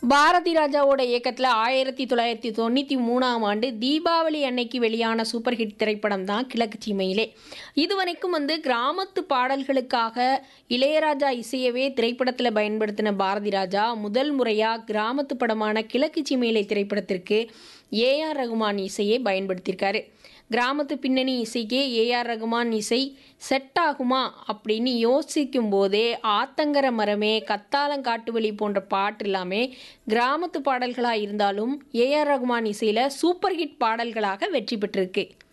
பாரதி ராஜாவோட இயக்கத்தில் ஆயிரத்தி தொள்ளாயிரத்தி தொண்ணூற்றி மூணாம் ஆண்டு தீபாவளி அன்னைக்கு வெளியான சூப்பர் ஹிட் திரைப்படம் தான் கிழக்கு சீமையிலே இதுவரைக்கும் வந்து கிராமத்து பாடல்களுக்காக இளையராஜா இசையவே திரைப்படத்தில் பயன்படுத்தின பாரதி ராஜா முதல் முறையாக கிராமத்து படமான கிழக்கு சீமையிலே திரைப்படத்திற்கு ஏஆர் ரகுமான் இசையை பயன்படுத்தியிருக்காரு கிராமத்து பின்னணி இசைக்கே ஏஆர் ரகுமான் இசை செட் ஆகுமா அப்படின்னு யோசிக்கும் போதே ஆத்தங்கர மரமே கத்தாலங்காட்டுவழி போன்ற பாட்டு எல்லாமே கிராமத்து பாடல்களாக இருந்தாலும் ஏஆர் ரகுமான் இசையில் சூப்பர் ஹிட் பாடல்களாக வெற்றி பெற்றிருக்கு